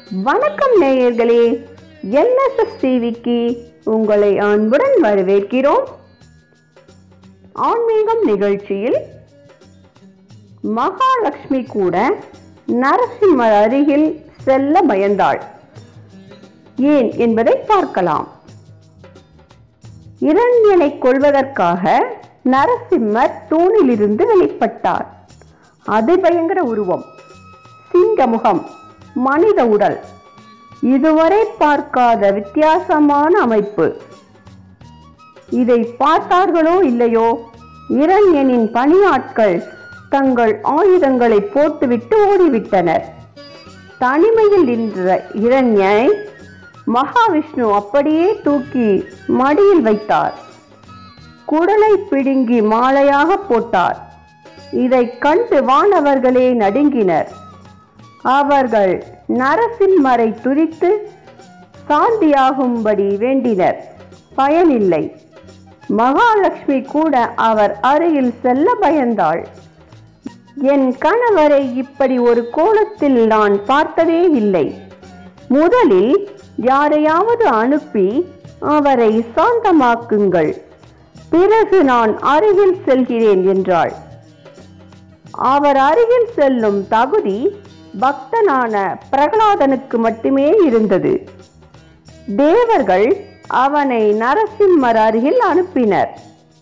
வணக்கம் நேயர்களே என்எஸ்எஸ் டிவிக்கு உங்களை அன்புடன் வரவேற்கிறோம் ஆன்மீகம் நிகழ்ச்சியில் மகாலட்சுமி கூட நரசிம்மர் அருகில் செல்ல பயந்தாள் ஏன் என்பதை பார்க்கலாம் இரண்யனை கொள்வதற்காக நரசிம்மர் தூணிலிருந்து வெளிப்பட்டார் அதிபயங்கர உருவம் சிங்கமுகம் மனித உடல் இதுவரை பார்க்காத வித்தியாசமான அமைப்பு இதை பார்த்தார்களோ இல்லையோ இரண்யனின் பணியாட்கள் தங்கள் ஆயுதங்களை போட்டுவிட்டு ஓடிவிட்டனர் தனிமையில் நின்ற இரண்யனை மகாவிஷ்ணு அப்படியே தூக்கி மடியில் வைத்தார் குடலை பிடுங்கி மாலையாக போட்டார் இதைக் கண்டு வானவர்களே நடுங்கினர் அவர்கள் நரசிம்மரை துதித்து சாந்தியாகும்படி வேண்டினர் பயனில்லை மகாலட்சுமி கூட அவர் அருகில் செல்ல பயந்தாள் என் கணவரை இப்படி ஒரு கோலத்தில் நான் பார்த்ததே இல்லை முதலில் யாரையாவது அனுப்பி அவரை சாந்தமாக்குங்கள் பிறகு நான் அருகில் செல்கிறேன் என்றாள் அவர் அருகில் செல்லும் தகுதி பக்தனான பிரகலாதனுக்கு மட்டுமே இருந்தது தேவர்கள் அவனை நரசிம்மர் அருகில் அனுப்பினர்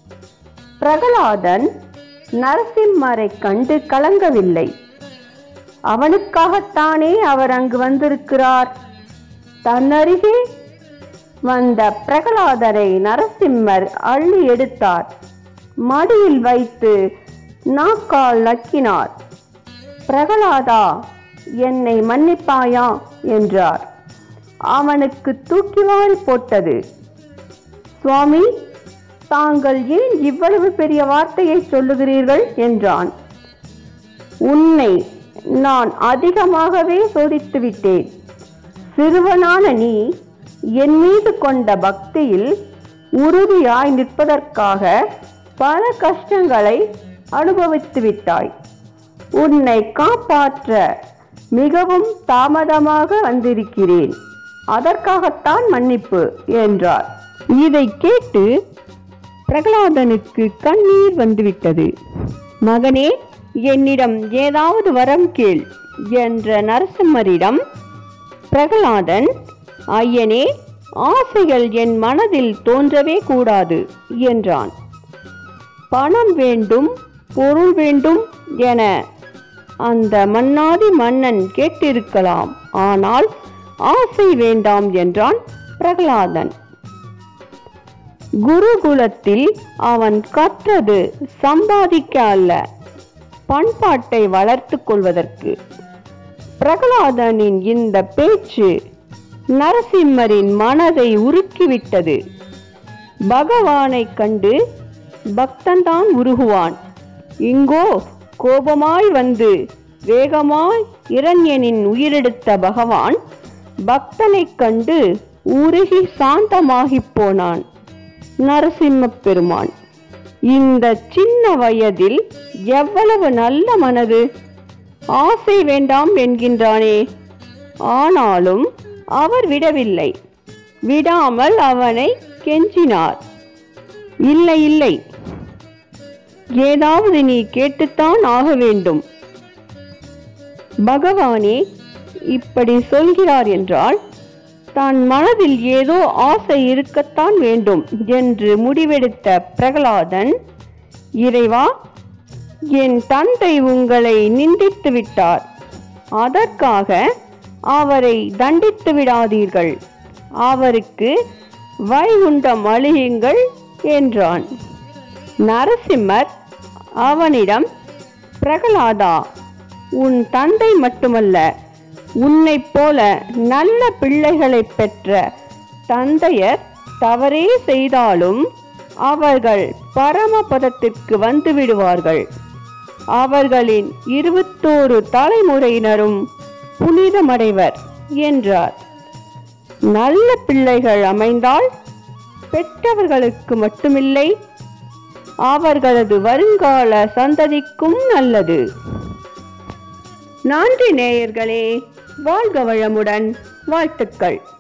பிரகலாதன் நரசிம்மரை கண்டு கலங்கவில்லை அவனுக்காகத்தானே அவர் அங்கு வந்திருக்கிறார் தன்னருகே வந்த பிரகலாதரை நரசிம்மர் அள்ளி எடுத்தார் மடியில் வைத்து நாக்கால் நக்கினார் பிரகலாதா என்னை மன்னிப்பாயா என்றார் அவனுக்கு தூக்கி வாரி போட்டது சுவாமி தாங்கள் ஏன் இவ்வளவு பெரிய வார்த்தையை சொல்லுகிறீர்கள் என்றான் உன்னை நான் அதிகமாகவே சோதித்து விட்டேன் சிறுவனான நீ என் மீது கொண்ட பக்தியில் உறுதியாய் நிற்பதற்காக பல கஷ்டங்களை அனுபவித்து விட்டாய் உன்னை காப்பாற்ற மிகவும் தாமதமாக வந்திருக்கிறேன் அதற்காகத்தான் மன்னிப்பு என்றார் இதை கேட்டு பிரகலாதனுக்கு கண்ணீர் வந்துவிட்டது மகனே என்னிடம் ஏதாவது வரம் கேள் என்ற நரசிம்மரிடம் பிரகலாதன் ஐயனே ஆசைகள் என் மனதில் தோன்றவே கூடாது என்றான் பணம் வேண்டும் பொருள் வேண்டும் என அந்த மன்னாதி மன்னன் கேட்டிருக்கலாம் ஆனால் ஆசை வேண்டாம் என்றான் பிரகலாதன் குருகுலத்தில் அவன் கற்றது சம்பாதிக்க அல்ல பண்பாட்டை வளர்த்து கொள்வதற்கு பிரகலாதனின் இந்த பேச்சு நரசிம்மரின் மனதை உருக்கிவிட்டது பகவானை கண்டு பக்தன்தான் உருகுவான் இங்கோ கோபமாய் வந்து வேகமாய் இரண்யனின் உயிரெடுத்த பகவான் பக்தனைக் கண்டு உருகி சாந்தமாகிப் போனான் நரசிம்ம பெருமான் இந்த சின்ன வயதில் எவ்வளவு நல்ல மனது ஆசை வேண்டாம் என்கின்றானே ஆனாலும் அவர் விடவில்லை விடாமல் அவனை கெஞ்சினார் இல்லை இல்லை ஏதாவது நீ கேட்டுத்தான் ஆக வேண்டும் பகவானே இப்படி சொல்கிறார் என்றால் தான் மனதில் ஏதோ ஆசை இருக்கத்தான் வேண்டும் என்று முடிவெடுத்த பிரகலாதன் இறைவா என் தந்தை உங்களை நிந்தித்து விட்டார் அதற்காக அவரை தண்டித்து விடாதீர்கள் அவருக்கு வைகுண்டம் அழியுங்கள் என்றான் நரசிம்மர் அவனிடம் பிரகலாதா உன் தந்தை மட்டுமல்ல உன்னைப் போல நல்ல பிள்ளைகளை பெற்ற தந்தையர் தவறே செய்தாலும் அவர்கள் பரமபதத்திற்கு வந்து விடுவார்கள் அவர்களின் இருபத்தோரு தலைமுறையினரும் புனிதமடைவர் என்றார் நல்ல பிள்ளைகள் அமைந்தால் பெற்றவர்களுக்கு மட்டுமில்லை அவர்களது வருங்கால சந்ததிக்கும் நல்லது நன்றி நேயர்களே வாழ்க வளமுடன் வாழ்த்துக்கள்